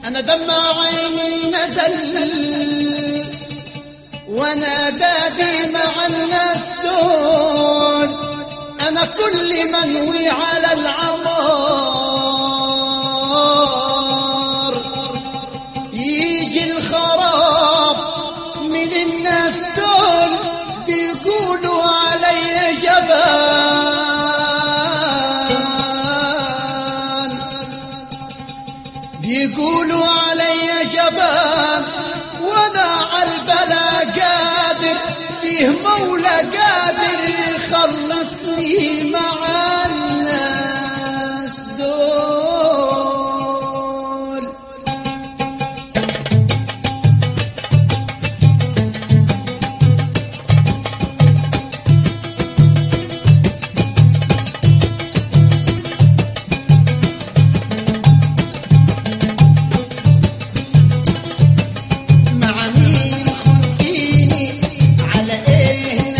أنا دمع عيني نزل وانا دادي مع الناس دول انا كل منوي على العمار يجي الخراب من الناس دول بيقولوا علي جبان بيقولوا علي جبان وانا عالبلا قادر فيه مولى قادر يخلصني مع الناس دول مع مين خنتيني على ايه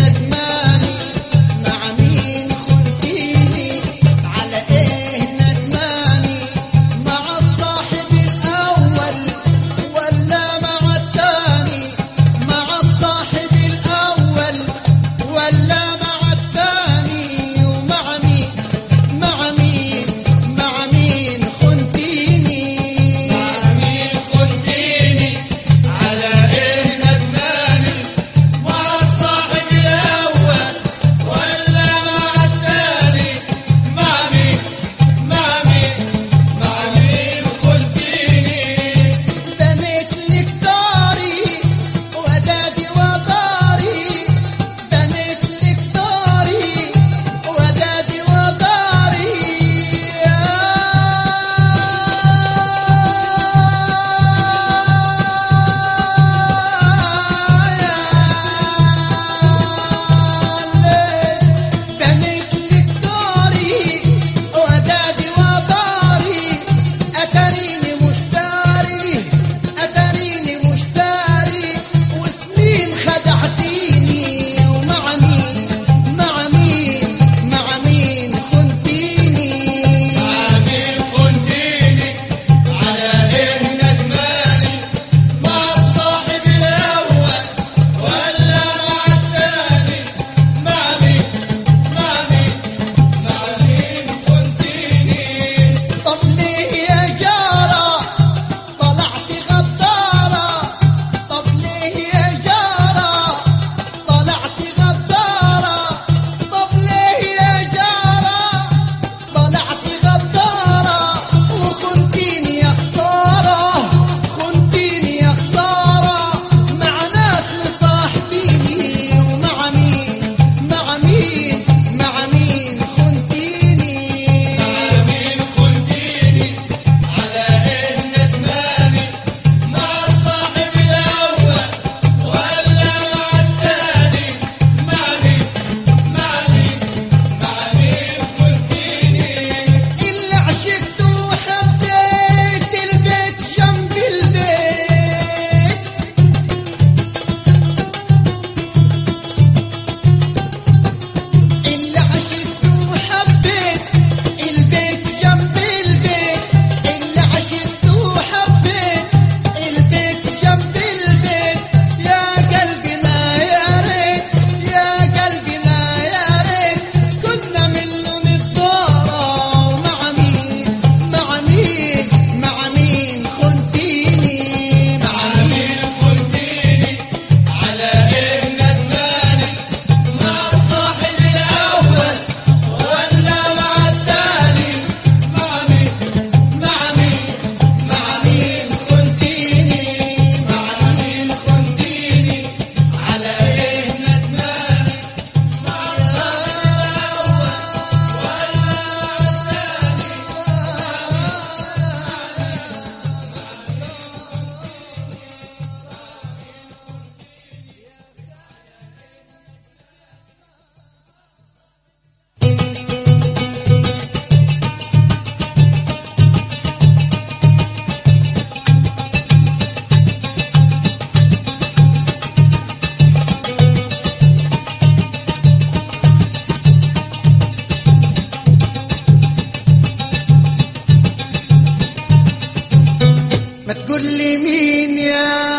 تقول لي مين يا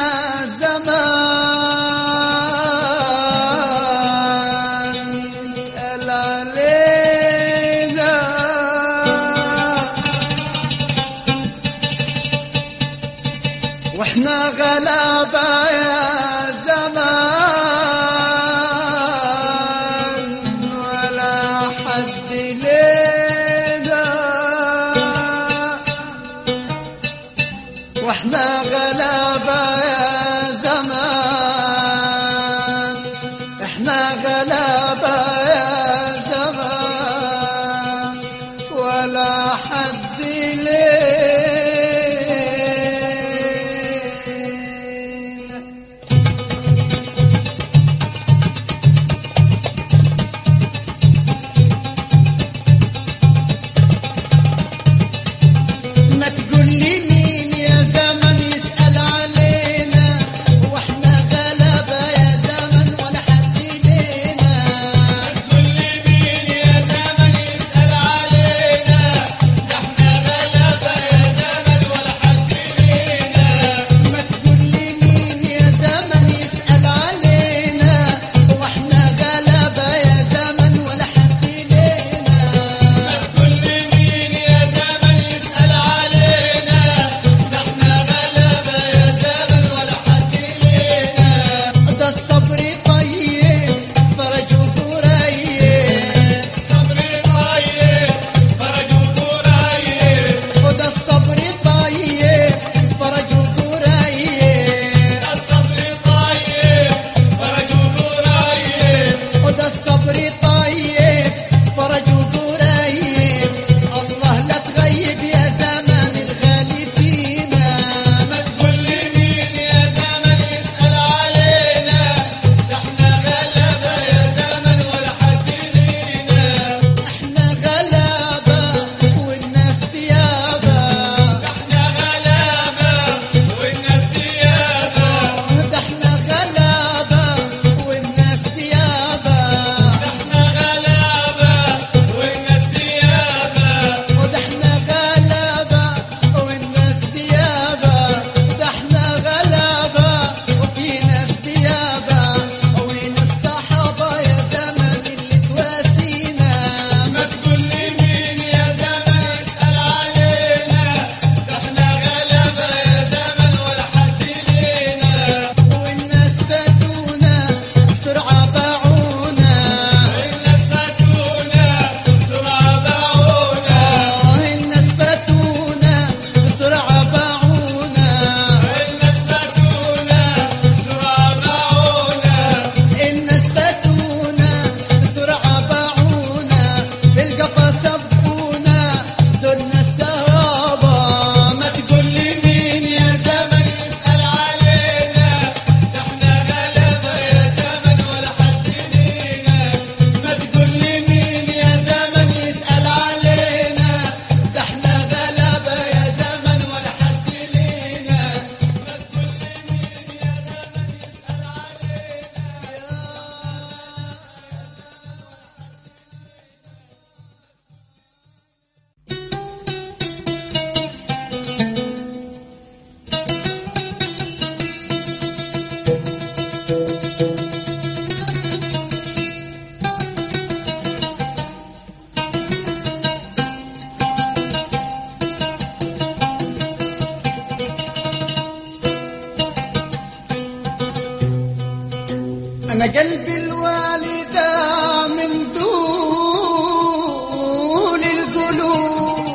زمان يسأل علينا واحنا غلابة يا زمان ولا حد لينا واحنا غلابة يا زمان احنا غلابة يا زمان ولا حد لينا ما تقول لي مين يا زمن يسأل علينا واحنا غلبة يا زمن ولا حد لينا كل مين يا زمن يسأل علينا احنا غلبة يا زمن ولا حد لينا ما تقول لي مين يا زمن يسأل علينا واحنا غلبة يا زمن ولا حد لينا كل مين يا زمن يسأل علينا احنا غلبة يا زمن ولا حد لينا ده الصبر طيب فرج وقريب صبري طيب فرج وقريب وده الصبر طيب فرج وقريب الصبر طيب فرج وقريب وده الصبر طيب فرج وقريب الله لا تغيب يا زمان الغالي فينا ما كل مين يا زمن يسأل علينا احنا غلبة يا زمن ولا حد لينا احنا غلابة والناس ديابة احنا غلابة والناس ديابة ده احنا غلابة والناس ديابة احنا غلابة والناس ديابة وده احنا غلابة والناس ديابة ده احنا غلابة وفي ناس ديابة وين الصحابة يا زمن اللي تواسينا ما تقول لي مين يا زمن يسأل علينا احنا غلابة يا زمن ولا حد لينا والناس فاتونا بسرعة باعونا الناس فاتونا بسرعة باعونا آه الناس فاتونا بسرعة باعونا الناس فاتونا بسرعة باعونا الناس فاتونا بسرعة باعونا القفا سبونا دول ناس تهابا ما تقول لي مين يا زمن زمن يسأل علينا احنا غلبة يا زمن ولا حد لينا ما تقول لي مين يا زمن يسأل علينا ده احنا غلابة يا زمن ولا حد لينا ما تقول لي مين يا زمن يسأل أنا قلبي الوالدة من دول القلوب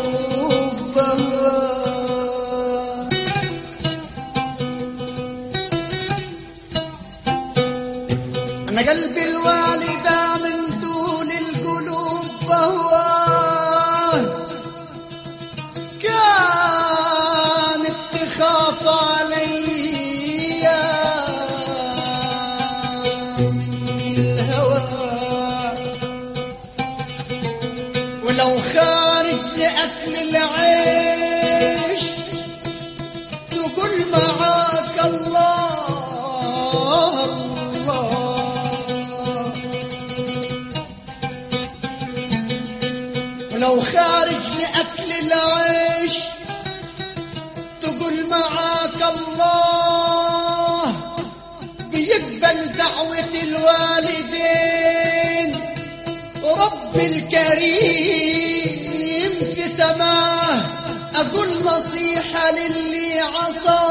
أنا قلبي الوالدة من دول القلوب بهواه كانت تخاف عليا من الهوى ولو خارج لأكل العيش تقول معاك الله الله ولو خارج لأكل العيش تقول معاك رب الكريم في سماه أقول نصيحة للي عصى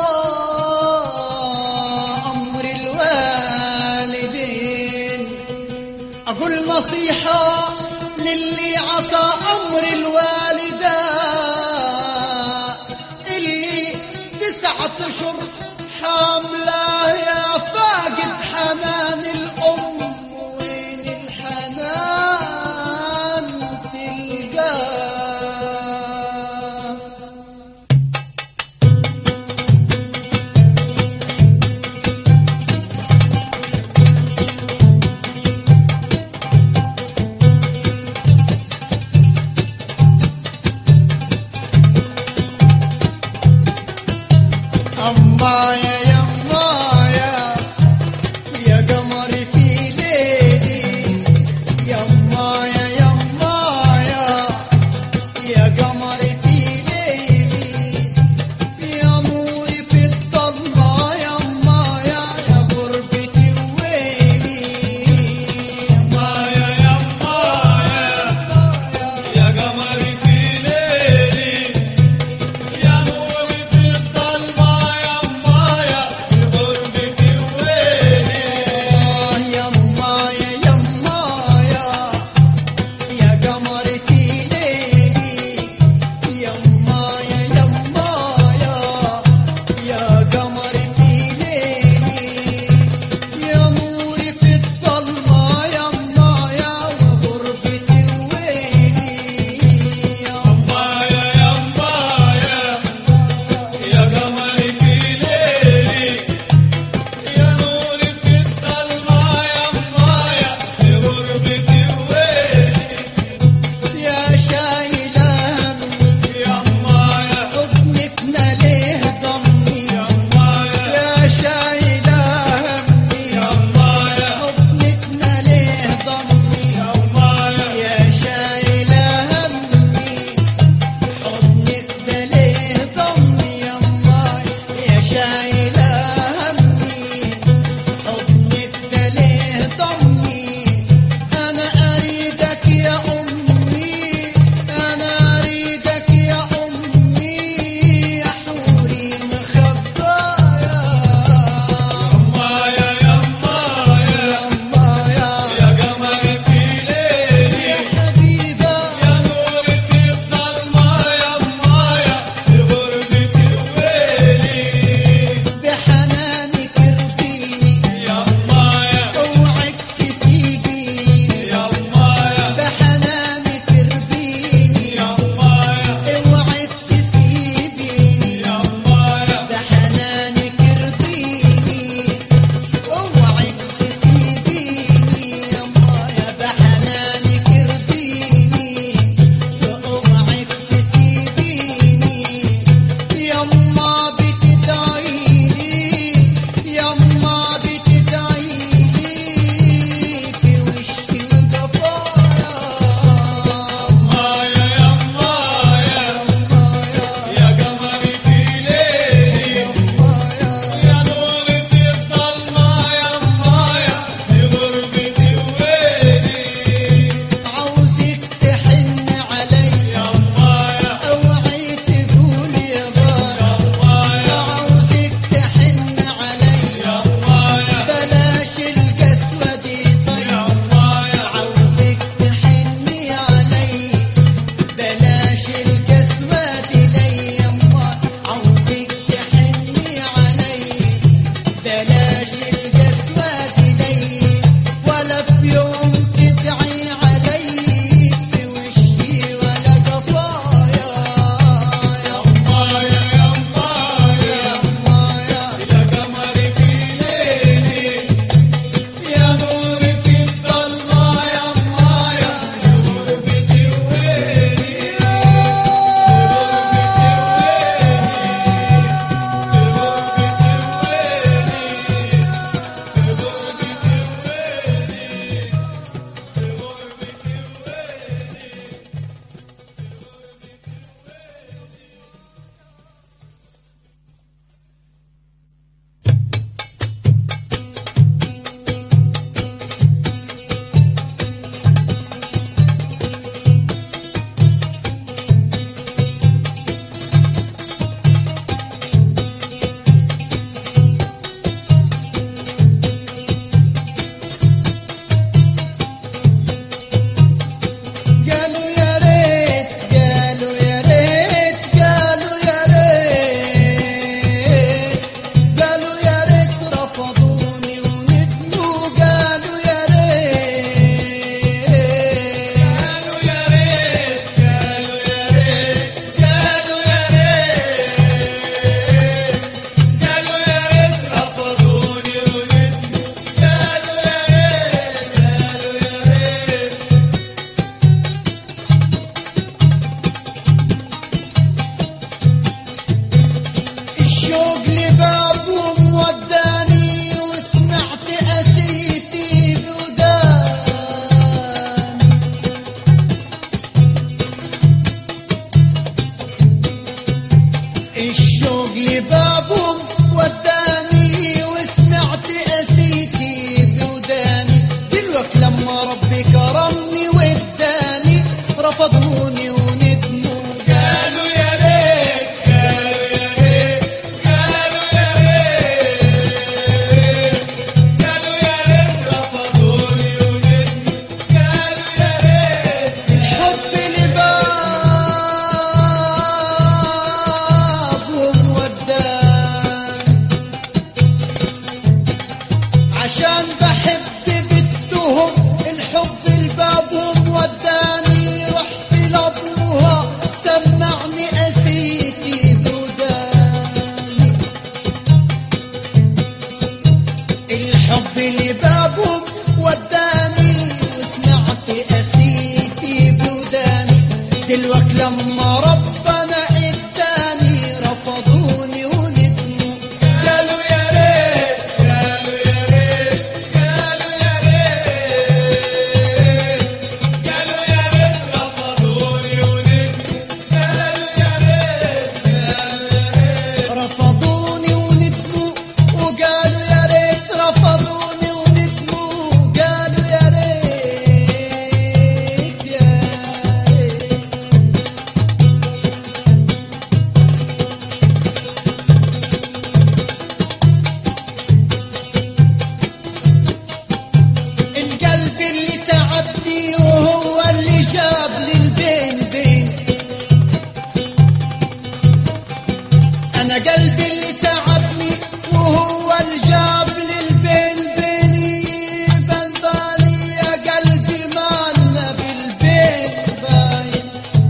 أمر الوالدين أقول نصيحة للي عصى أمر الوالدة اللي تسعة أشهر حاملة يا فاقد حنان الأم وين الحنان تلقاه أما يا يما يا يا قمر في ليلي يما يا يما يا يا قمر في ليلي يا نوري في الضلمة يما يا يا غربتي ويلي يما يا يما يا يا قمري في ليلي يا نوري في الظلمة يما قلبي لبابهم وداني وسمعت أسيتي بوداني دلوقت لما ربنا اداني رفضوني وندموا قالوا يا ريت قالوا يا ريت قالوا يا ريت قالوا يا ريت رفضوني وندموا قالوا يا ريت رفضوني وندموا وقالوا يا ريت رفضوني وندموا قالوا يا ريت يا ريت القلب اللي تعبني وهو اللي جاب لي البين بين انا قلبي اللي تعبني وهو اللي جاب لي البين بيني بنبالي يا قلبي مالنا بالبين باين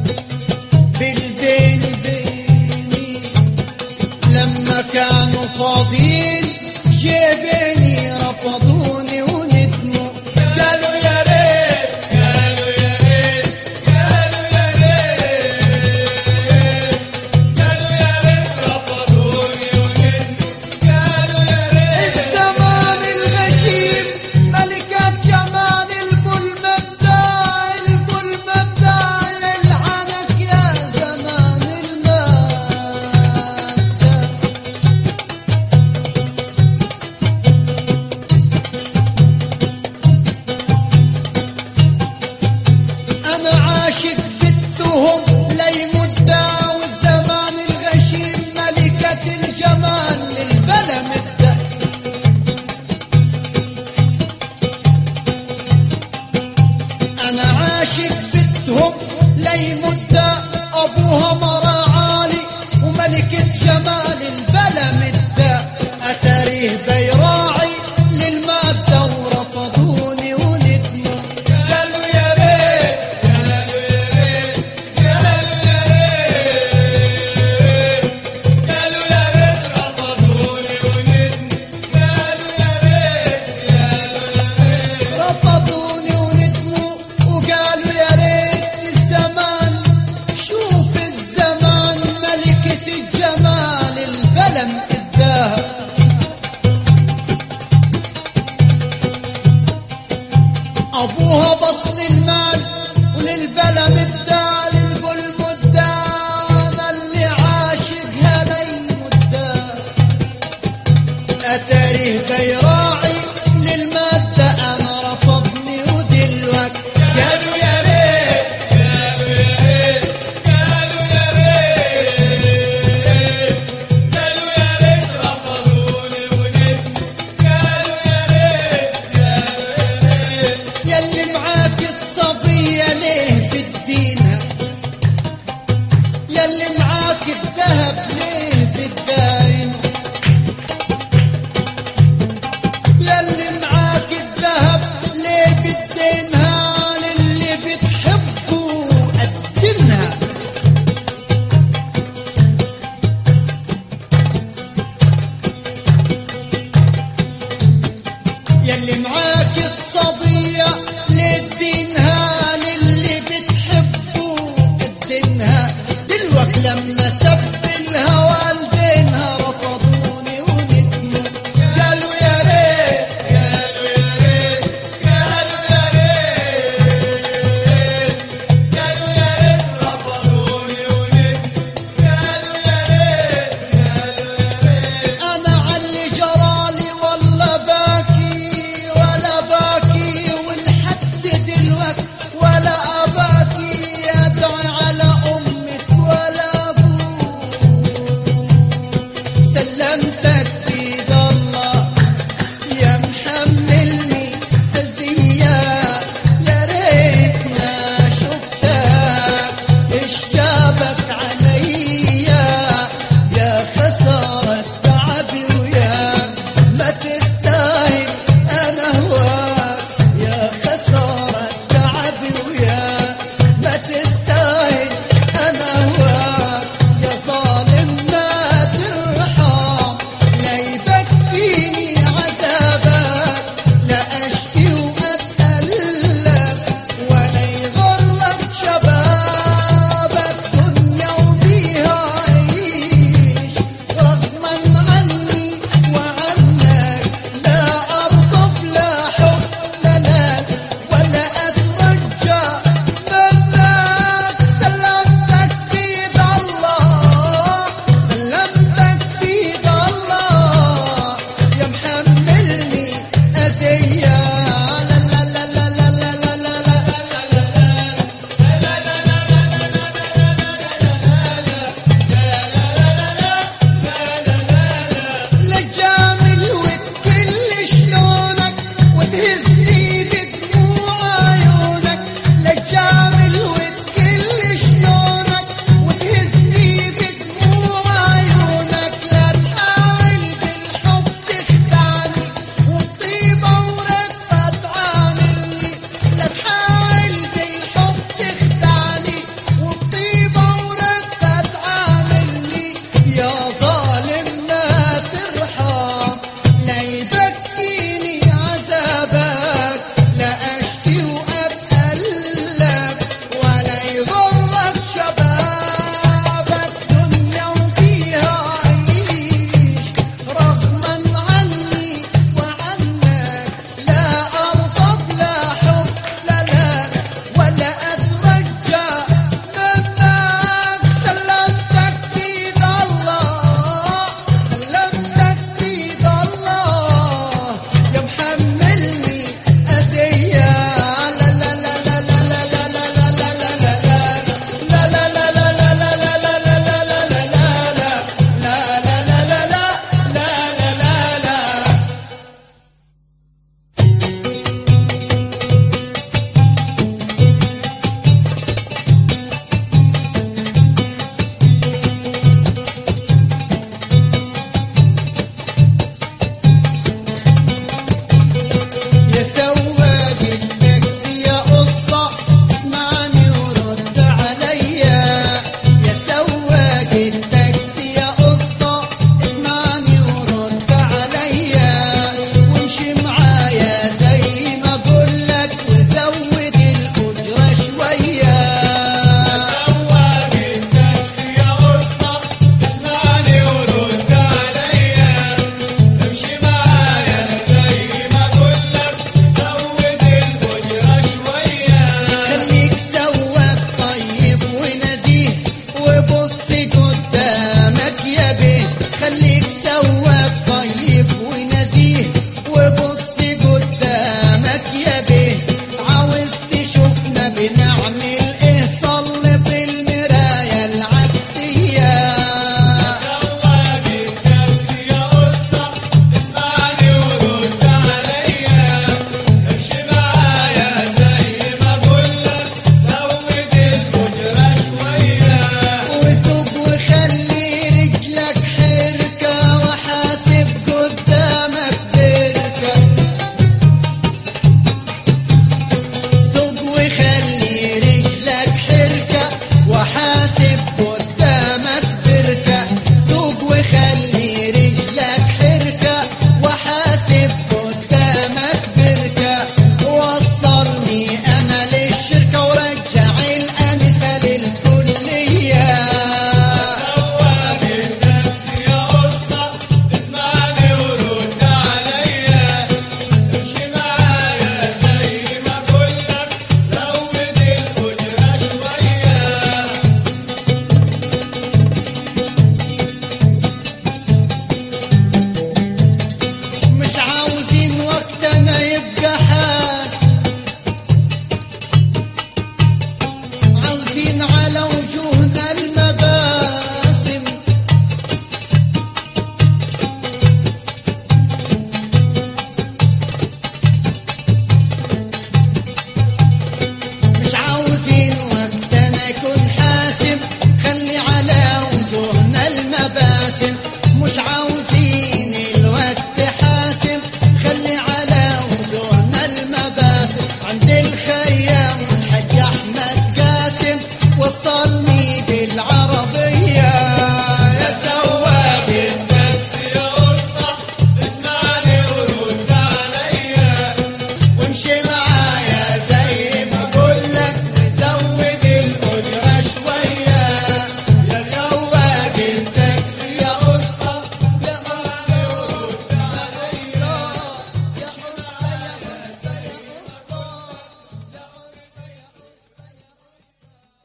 بالبين بيني لما كانوا فاضيين جيبيني رفضوني وندموا قالوا يا ريت قالوا يا ريت قالوا يا ريت قالوا يا ريت رفضوني وندموا قالوا يا ريت الزمان الغشيم ملكة جمال البل مبدع البل مبدع للعنك يا زمان المادة أنا عاشق بالتهم لي مدة والزمان الغشيم ملكة الجمال للبلا مدة أنا عاشق بالتهم لي مدة أبوها مرا عالي وملكة جمال البلا مدة أتاريه بيراعي للمادة ورفضوني وندموا قالوا يا ريت قالوا يا ريت قالوا يا ريت قالوا يا ريت رفضوني وندموا قالوا يا ريت قالوا يا ريت رفضوني وندموا وقالوا يا ريت الزمان شوف الزمان ملكة الجمال البلم اداها ابوها بص للمال وللبلم ادى للبل مدة وانا اللي عاشقها لي مدة اتاريه بيران